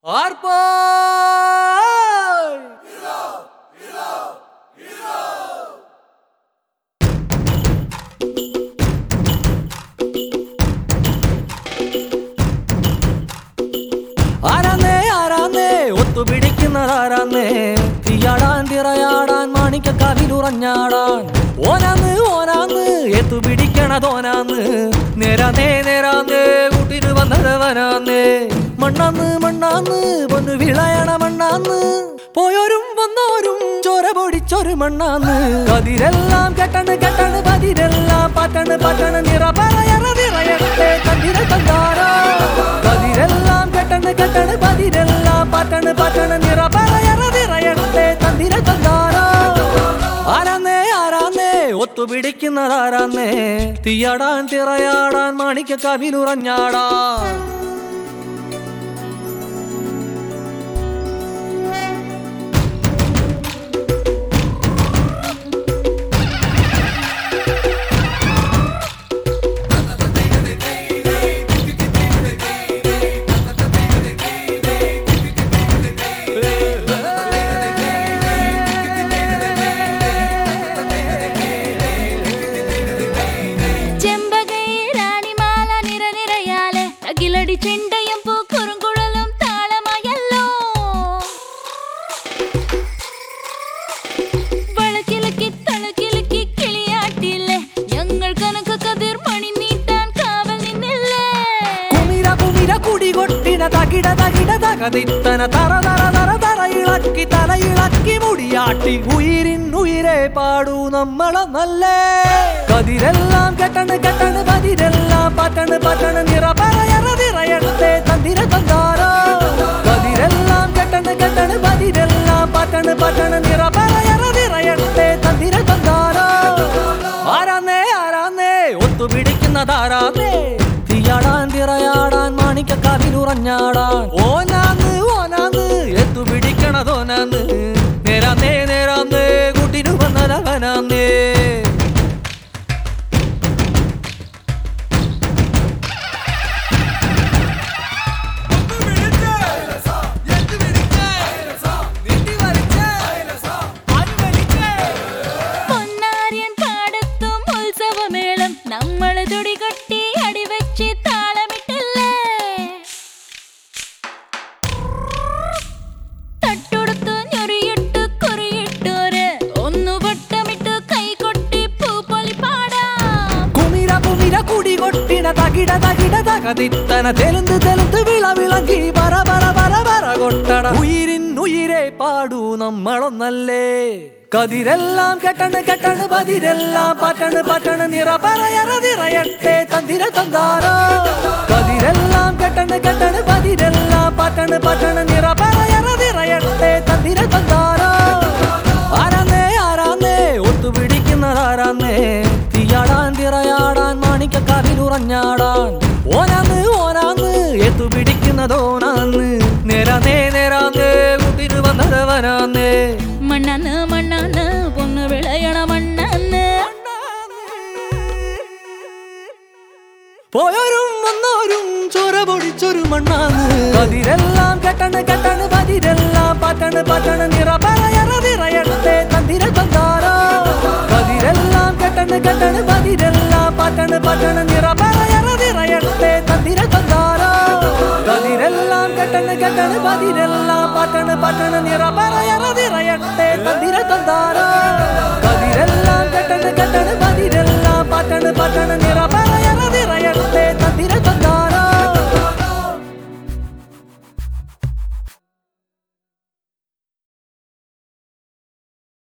ആർപ്പായ് ആരാന്നേ ആരാന്നേ ഒത്തുപിടിക്കുന്നതാരാന്നേ തീയാടാൻ തിറയാടാൻ മാണിക്ക കവിലുറഞ്ഞാടാൻ ഓനാന്ന് ഓനാന്ന് എത്തുപിടിക്കണതോനാന്ന് നേരാന്നേ നേരാന്നേ കൂട്ടിന് വന്നതവനാന്നേ മണ്ണാന്ന് മണ്ണാന്ന് പൊന്നു വിളയണ മണ്ണാന്ന് പോയോരും വന്നോരും ചോര പൊടിച്ചൊരു മണ്ണാന്ന് കതിരെല്ലാം കെട്ടണ് കെട്ടണ് പതിരെല്ലാം പാറ്റണ് പാറ്റണ് നിറ പറയറ നിറയട്ടെ കതിര തന്താരോ കതിരെല്ലാം കെട്ടണ് കെട്ടണ് പതിരെല്ലാം പാറ്റണ് പാറ്റണ് നിറ പറയറ നിറയട്ടെ തന്തിര തന്താരോ ആരാന്നേ ആരാന്നേ ഒത്തുപിടിക്കുന്നതാരാന്നേ തീയാടാൻ തിറയാടാൻ മാണിക്ക കവിലുറഞ്ഞാടാൻ ചെമ്പകൈ റാണിമാല നിറനിറയാലെ അകിലടി ചെണ്ടയും പൂക്കുറുങ്കുഴലും താളമായല്ലോ വളക്കിലക്കി തളക്കിലക്കി കിളിയാട്ടില്ലേ ഞങ്ങൾ കനക കതിർ മണി നീട്ടാൻ കാവൽ നിന്നില്ലേ കുമിര കുമിര കുടി കൊട്ടിന തകിട തകിട തകതിത്തന തറ തറ തറ തറ ഇളക്കി തല ഇളക്കി മുടിയാട്ടി ഉയിരിൻ ഉയിരെ പാടൂ നമ്മളെ നല്ലേ കതിരെല്ലാം കെട്ടണ് കെട്ടണ് പതിരെല്ലാം പാറ്റണ് പാറ്റണ് നിറ പറയറ നിറയട്ടെ തന്തിര തന്താരോ കതിരെല്ലാം കെട്ടണ് കെട്ടണ് പതിരെല്ലാം പാറ്റണ് പാറ്റണ് നിറ പറയറ നിറയട്ടെ തന്തിര തന്താരോ ആരാന്നേ ആരാന്നേ ഒത്തുപിടിക്കുന്നതാരാന്നേ തീയാടാൻ തിറയാടാൻ മാണിക്ക കവിലുറഞ്ഞാടാൻ ഓനാന്ന് ഓനാന്ന് എത്തുപിടിക്കണതോനാന്ന് നേരാന്നേ നേരാന്നേ കൂട്ടിനു വന്നതവനാന്നേ പൊന്നാര്യൻ പാടത്തും ഉത്സവമേളം നമ്മൾ തുടികൊട്ടി അടിവെച്ച് താളമിട്ടല്ലേ തട്ടുടുത്ത് ഞൊറിയിട്ട് കുറിയിട്ടോര് ഒന്നു വട്ടമിട്ട് കൈകൊട്ടി പൂപ്പൊലി പാടാം കുമിര കുമിര കുടി കൊട്ടിന തകിട തകിട തകതിത്തന തെലുന്ത് തെലുന്ത് വിള വിളങ്ങി പറ പറ പറ പറ കൊട്ടട ഉയിരിൻ ഉയിരെ പാടൂ നമ്മളൊന്നല്ലേ കതിരെല്ലാം കെട്ടണ് കെട്ടണ് പതിരെല്ലാം പാറ്റണ് പാറ്റണ് നിറ പറയറ നിറയട്ടെ തന്തിര തന്താരോ കതിരെല്ലാം കെട്ടണ് കെട്ടണ് പതിരെല്ലാം പാറ്റണ് പാറ്റണ് നിറ പറയറ നിറയട്ടെ തന്തിര തന്താരോ ആരാന്നേ ആരാന്നേ ഒത്തുപിടിക്കുന്നതാരാന്നേ തീയാടാൻ തിറയാടാൻ മാണിക്ക കവിലുറഞ്ഞാടാൻ ഓനാന്ന് ഓനാന്ന് എത്തുപിടിക്കുന്നതോനാന്ന് നേരാന്നേ നേരാന്നേ കുട്ടിന് വന്നതവനാന്നേ മണ്ണാന്ന് മണ്ണാന്ന് പൊന്ന് വിളയണ മണ്ണാന്ന് പോയോരും വന്നോരും ചോര പൊടിച്ചൊരു മണ്ണാന്ന് കതിരെല്ലാം കെട്ടണ് കെട്ടണ് പതിരെല്ലാം പാറ്റണ് പാറ്റണ് നിറ പറയറ നിറയട്ടെ തന്തിര തന്താരോ കതിരെല്ലാം കെട്ടണ് കെട്ടണ് പതിരെല്ലാം പാറ്റണ് പാറ്റണ് നിറ പറയറ നിറയട്ടെ തന്തിര തന്താരോ കതിരെല്ലാം കെട്ടണ് കെട്ടണ് പതിരെല്ലാം പാറ്റണ് പാറ്റണ് നിറ പറയറ നിറയട്ടെ തന്തിര തന്താരോ കതിരെല്ലാം കെട്ടണ് കെട്ടണ് പതിരെല്ലാം പാറ്റണ് പാറ്റണ്